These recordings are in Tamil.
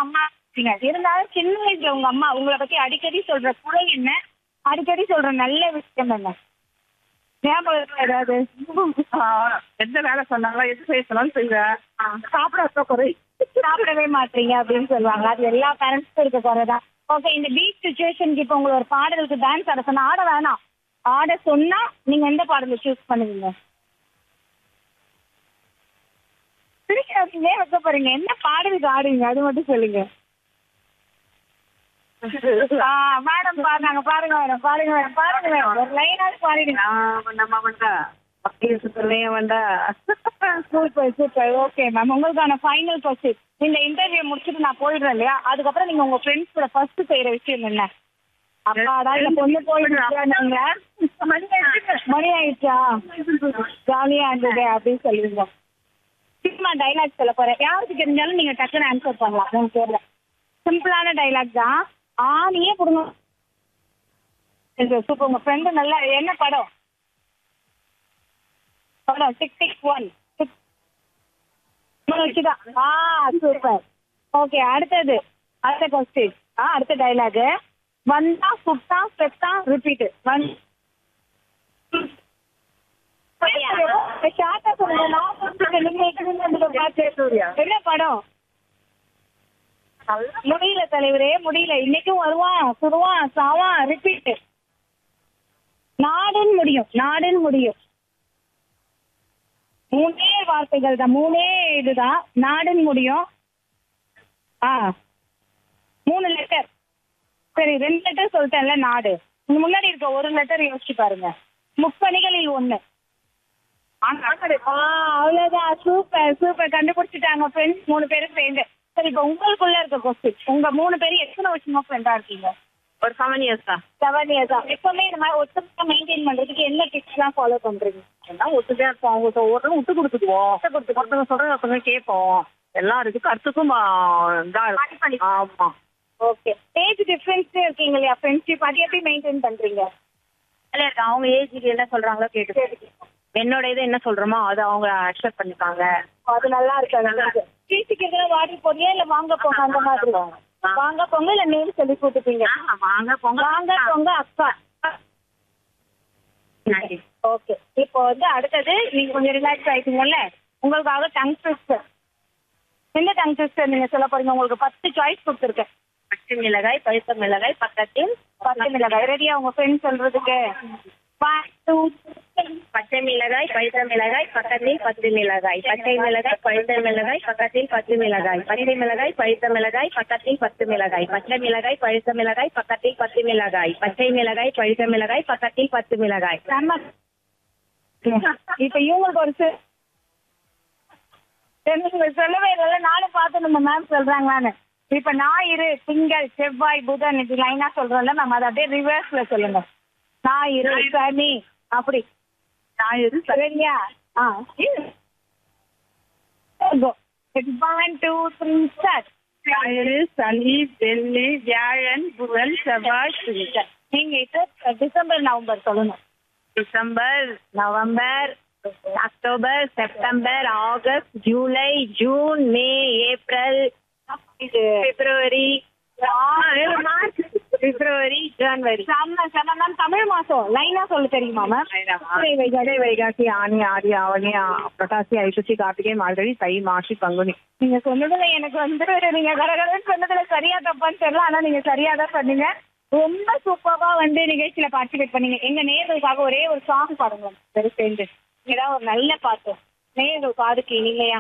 அம்மா இருக்கீங்க. இருந்தாலும் சின்ன வயசுல உங்க அம்மா உங்களை பத்தி அடிக்கடி சொல்ற குறை என்ன அடிக்கடி சொல்ற நல்ல விஷயம் என்ன ஞாபகம் இருக்கா ஏதாவது எந்த வேலை சொன்னாங்களோ எது செய்ய சொன்னாலும் செய்வேன் சாப்பிட அப்ப குறை சாப்பிடவே மாட்டீங்க அப்படின்னு சொல்லுவாங்க அது எல்லா பேரண்ட்ஸ்க்கும் இருக்க குறைதான் ஓகே இந்த பீச் சுச்சுவேஷனுக்கு இப்போ உங்களை ஒரு பாடலுக்கு டான்ஸ் ஆட சொன்னா ஆட வேணாம் ஆட சொன்னா நீங்க எந்த பாடலை சூஸ் பண்ணுவீங்க சிரிக்காதீங்க வைக்க போறீங்க என்ன பாடலுக்கு ஆடுவீங்க அது மட்டும் சொல்லுங்க ஆ மேடம் பாருங்க பாருங்க மேடம் பாருங்க மேடம் பாருங்க மேடம் ஒரு லைனாவது பாடிடுங்க நம்ம வந்தா அப்படியே சுத்தலையே வந்தா சூப்பர் சூப்பர் ஓகே மேம் உங்களுக்கான ஃபைனல் கொஸ்டின் இந்த இன்டர்வியூ முடிச்சுட்டு நான் போயிடுறேன் இல்லையா அதுக்கப்புறம் நீங்க உங்க ஃப்ரெண்ட்ஸ் கூட ஃபர்ஸ்ட் செய்யற விஷயம் என்ன அப்பாடா இந்த பொண்ணு போயிடுச்சா நீங்க மணி ஆயிடுச்சா ஜாலியா இருந்தது அப்படின்னு சொல்லுவீங்க சினிமா டைலாக் சொல்ல போறேன் யாருக்கு தெரிஞ்சாலும் நீங்க டக்குன்னு ஆன்சர் பண்ணலாம் மூணு பேர்ல சிம்பிளான டைலாக் தான் ஆணியே கொடுங்க சூப்பர் உங்க ஃப்ரெண்டு நல்லா என்ன படம் படம் சிக்ஸ் சிக்ஸ் ஒன் சிக்ஸ் வச்சுதான் ஆ சூப்பர் ஓகே அடுத்தது அடுத்த கொஸ்டின் ஆ அடுத்த டைலாக் வந்தா சுட்டா செத்தா ரிப்பீட் வந் ஷார்ட்டா சொல்லுங்க நான் சொல்றேன், நீங்க எதுவுமே பார்த்து. என்ன படம் முடியல தலைவரே முடியல இன்னைக்கும் வருவான் சுடுவான் சாவான் ரிப்பீட் நாடுன்னு முடியும் நாடுன்னு முடியும் மூணே வார்த்தைகள் தான் மூணே இதுதான் நாடுன்னு முடியும் ஆ மூணு லெட்டர் சரி ரெண்டு லெட்டர் சொல்லிட்டேன்ல நாடு இங்க முன்னாடி இருக்க ஒரு லெட்டர் யோசிச்சு பாருங்க முப்பணிகளில் ஒண்ணு ஆ, அவ்வளவுதான் சூப்பர் சூப்பர் கண்டுபிடிச்சிட்டாங்க ஃப்ரெண்ட்ஸ் மூணு பேரும் சேர்ந்து சரி இப்போ உங்களுக்குள்ள இருக்க கொஸ்டின் உங்க மூணு பேரும் எத்தனை வருஷமா ஃப்ரெண்டா இருக்கீங்க ஒரு செவன் இயர்ஸ் தான் செவன் இயர்ஸ் தான் எப்பவுமே இந்த மாதிரி ஒத்துமையா மெயின்டைன் பண்றதுக்கு என்ன டிப்ஸ் எல்லாம் ஃபாலோ பண்றீங்க எல்லாம் ஒத்துதான் இருப்போம் அவங்க ஒருத்தவங்க விட்டு கொடுத்துக்குவோம் ஒருத்தவங்க சொல்றது ஒருத்தவங்க கேட்போம் எல்லாம் இருக்கு கருத்துக்கும் ஆ, இதா இருக்கும். ஆமா ஓகே ஏஜ் டிஃபரன்ஸ் இருக்கீங்க இல்லையா ஃப்ரெண்ட்ஷிப் அது எப்படி மெயின்டைன் பண்றீங்க இல்ல இருக்கு அவங்க ஏஜுக்கு என்ன சொல்றாங்களோ கேட்டு என்னோட இது என்ன சொல்றோமோ அதை அவங்க அக்செப்ட் பண்ணிப்பாங்க அது நல்லா இருக்கு அது நல்லா இருக்கு பேசிக்கிறதுல வாடி போறியா இல்ல வாங்க போங்க அந்த மாதிரி வாங்க போங்க இல்ல நேம் சொல்லி கூட்டுப்பீங்க ஆ, வாங்க போங்க வாங்க போங்க அக்கா ஓகே இப்போ வந்து அடுத்தது நீங்க கொஞ்சம் ரிலாக்ஸ் ஆயிட்டீங்கல்ல உங்களுக்காக டங் ட்விஸ்டர் எந்த டங் ட்விஸ்டர் நீங்க சொல்ல போறீங்க உங்களுக்கு பத்து சாய்ஸ் கொடுத்துருக்கேன் பச்சை மிளகாய் பழுத்த மிளகாய் பக்கத்தில் பத்து மிளகாய் ரெடியா உங்க ஃப்ரெண்ட் சொல்றதுக்கு ஒன் டூ பச்சை மிளகாய் பழுத்த மிளகாய் பக்கத்தில் பத்து மிளகாய் பச்சை மிளகாய் பழுத்த மிளகாய் பக்கத்தில் பத்து மிளகாய் பச்சை மிளகாய் பழுத்த மிளகாய் பக்கத்தில் பத்து மிளகாய் பச்சை மிளகாய் பழுத்த மிளகாய் பக்கத்தில் பத்து மிளகாய் பச்சை மிளகாய் பழுத்த மிளகாய் பக்கத்தில் பத்து மிளகாய் செம்ம இப்ப இவங்களுக்கு ஒரு சி- நீங்க சொல்லவே இல்லைல்ல நானும் பார்த்து நம்ம மேம் சொல்றாங்களான்னு இப்ப ஞாயிறு திங்கள் செவ்வாய் புதன் இது லைனா சொல்றோம்ல மேம் அதை அப்படியே ரிவர்ஸ்ல சொல்லுங்க ஞாயிறு சனி அப்படி ஞாயிறு சரியா ஆ ஒன் டூ த்ரீ ஸ்டார்ட் ஞாயிறு சனி வெள்ளி வியாழன் புதன் செவ்வாய் திங்கள். நீங்க இப்போ டிசம்பர் நவம்பர் சொல்லணும் December November October September August July June May April இது பிப்ரவரி மார்ச் பிப்ரவரி ஜனவரி செம்ம செம்ம மேம் தமிழ் மாசம் லைனா சொல்ல தெரியுமா மேம் வைகாசி வைகாசி ஆனி ஆடி ஆவணி ஆ- புரட்டாசி ஐப்பசி கார்த்திகை மார்கழி தை மாசி பங்குனி நீங்க சொன்னதுல எனக்கு வந்து நீங்க கடகடன்னு சொன்னதுல சரியா தப்பான்னு தெரியல ஆனா நீங்க சரியா தான் பண்ணீங்க ரொம்ப சூப்பரா வந்து நிகழ்ச்சியில பார்ட்டிசிபேட் பண்ணீங்க எங்க நேர்களுக்காக ஒரே ஒரு சாங் பாடுங்க சரி சேர்ந்து ஏதாவது ஒரு நல்ல பாட்டு நேர்கள் காதுக்கு இனிமையா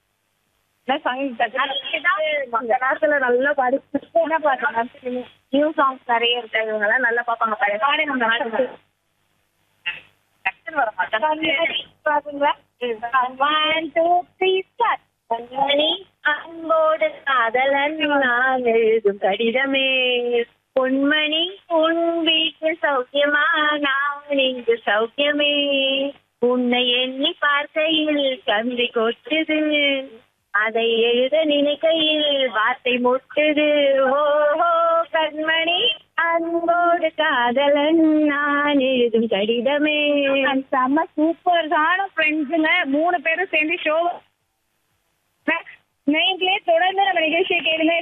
அந்த நேரத்துல நல்லா பாடி என்ன பாட்டு மேம் நியூ சாங்ஸ் நிறைய இருக்கு இவங்க எல்லாம் நல்லா பாப்பாங்க பழைய பாடுங்க மேம் டக்குனு வர மாட்டாங்க பாருங்களா ஒன் டூ த்ரீ ஸ்டார்ட் கண்மணி அன்போடு காதலன் நான் எழுதும் கடிதமே பொன்மணி உன் வீட்டு சௌக்கியமா நான் இங்கு சௌக்கியமே உன்னை எண்ணி பார்க்கையில் கந்தி கொட்டுது அதை எழுத நினைக்கையில் வார்த்தை முட்டுது ஓஹோ கண்மணி அன்போடு காதலன் நான் எழுதும் கடிதமே செம்ம சூப்பரான ஃப்ரெண்ட்ஸுங்க மூணு பேரும் சேர்ந்து ஷோ நீங்களே தொடர்ந்து நம்ம நிகழ்ச்சியை கேளுங்க